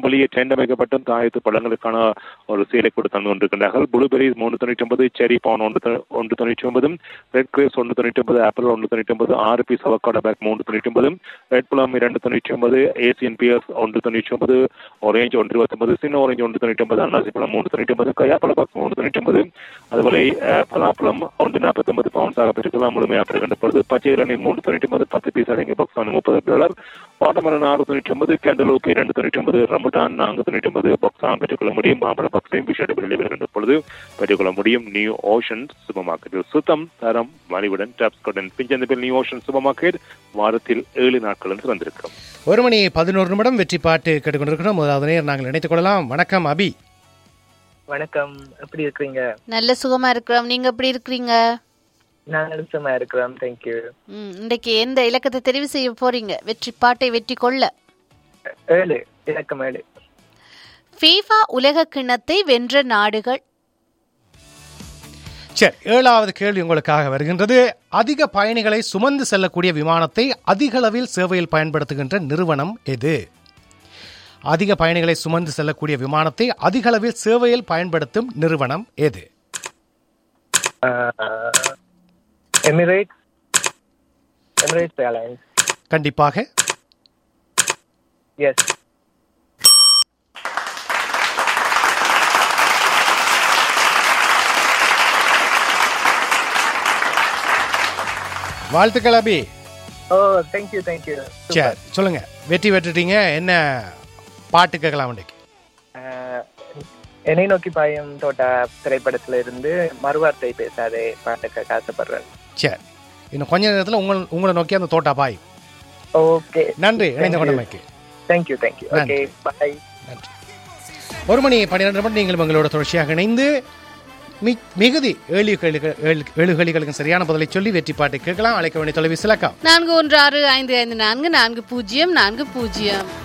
மூலம் வெளியே டெண்ட் அமைக்கப்பட்டும் தாயத்து பழங்களுக்கான ஒரு சீலை கூட தந்து கொண்டிருக்கின்றார்கள் ப்ளூபெரிஸ் மூணு தொண்ணூற்றி ஒன்பது செரி பவுன் ஒன்று தொ- ஒன்று தொண்ணூற்றி ஒன்பது ரெட் கிரேப்ஸ் ஒன்று தொண்ணூற்றி ஒன்பது ஆப்பிள் ஒன்று தொண்ணூற்றி ஒன்பது ஆறு பீஸ் அவக்காடோ பேக் மூன்று தொண்ணூற்றி ஒன்பது ரெட் புலம் இரண்டு தொண்ணூற்றி ஒன்பது ஏசியன் பியர்ஸ் ஒன்று தொண்ணூற்றி ஒன்பது ஆரஞ்சு ஒன்று இருபத்தி ஒன்பது சின்ன ஆரஞ்சு ஒன்று தொண்ணூற்றி ஒன்பது அன்னாசி பழம் மூன்று தொண்ணூற்றி ஒன்பது கயாப்பழ பாக்ஸ் மூன்று தொண்ணூற்றி ஒன்பது அதுபோல அஹ், பலாப்பழம் ஒன்று நாற்பத்தி ஒன்பது பவுன்ஸாக பெற்றுக்கலாம் முழுமையாக பெறுகின்ற பொழுது பச்சை இளநீர் மூன்று தொண்ணூற்றி ஒன்பது பத்து பீஸ் அடங்கிய பாக்ஸ் வந்து முப்பது டாலர் வாட்டமரன் ஆறு தொண்ணூற்றி ஒன்பது கேண்டலோப்பு இரண்டு தொண்ணூற்றி ஒன்பது ரம்புட்டான் நான்கு தொண்ணூற்றி ஒன்பது பாக்ஸாக பெற்றுக்கொள்ள முடியும் மாம்பழ பாக்ஸையும் பிஷர்ட் வெளியே வருகின்ற பொழுது பெற்றுக்கொள்ள முடியும் நியூ ஓஷன் சூப்பர் மார்க்கெட்டில் சுத்தம் தரம் மலிவுடன் டாப்ஸ் கொடன் பிஞ்சந்தபில் நியூ ஓஷன் சூப்பர் மார்க்கெட் வாரத்தில் ஏழு நாட்களும் திறந்திருக்கும் ஒரு மணி பதினோரு நிமிடம் வெற்றி பாட்டு கேட்டுக்கொண்டிருக்கிறோம் முதலாவது நேரம் நாங்கள் இணைத்துக் கொள்ளலாம் வணக்கம் அபி வணக்கம் எப்படி இருக்கிறீங்க நல்ல சுகமா இருக்கிறோம் நீங்க எப்படி இருக்கிறீங்க நான் நிச்சயமா இருக்கிறோம் தேங்க்யூ ம், இன்றைக்கு எந்த இலக்கத்தை தெரிவு செய்ய போறீங்க வெற்றி பாட்டை வெற்றி கொள்ள ஏழு இலக்கம் ஏழு ஃபீஃபா உலக கிண்ணத்தை வென்ற நாடுகள் சரி ஏழாவது கேள்வி உங்களுக்காக வருகின்றது அதிக பயணிகளை சுமந்து செல்லக்கூடிய விமானத்தை அதிக அளவில் சேவையில் பயன்படுத்துகின்ற நிறுவனம் எது அதிக பயணிகளை சுமந்து செல்லக்கூடிய விமானத்தை அதிக அளவில் சேவையில் பயன்படுத்தும் நிறுவனம் எது எமிரேட் எமிரேட்ஸ் ஏர்லைன்ஸ் கண்டிப்பாக எஸ் வாழ்த்துக்கள் அபி ஓ தேங்க்யூ தேங்க்யூ சரி சொல்லுங்க வெற்றி பெற்றுட்டீங்க என்ன பாட்டு கேட்கலாம் இன்றைக்கு என்னை நோக்கி பாயும் தோட்டா திரைப்படத்துல இருந்து மறுவார்த்தை பேசாதே பாட்டுக்கு ஆசைப்படுறேன் சரி இன்னும் கொஞ்ச நேரத்தில் உங்கள் உங்களை நோக்கி அந்த தோட்டா பாய் ஓகே நன்றி இணைந்த கொண்டமைக்கு தேங்க்யூ தேங்க்யூ ஓகே பாய் நன்றி ஒரு மணி பன்னிரெண்டு மணி நீங்கள் உங்களோட தொடர்ச்சியாக இணைந்து மி- மிகுதி ஏழு கேள்விகள் ஏழு ஏழு கேள்விகளுக்கு சரியான பதிலை சொல்லி வெற்றி பாட்டை கேட்கலாம் அழைக்க வேண்டிய தொலைவி சிலக்கம் நான்கு ஒன்று ஆறு ஐந்து ஐந்து நான்கு நான்கு பூஜ்ஜியம் நான்கு பூஜ்ஜியம்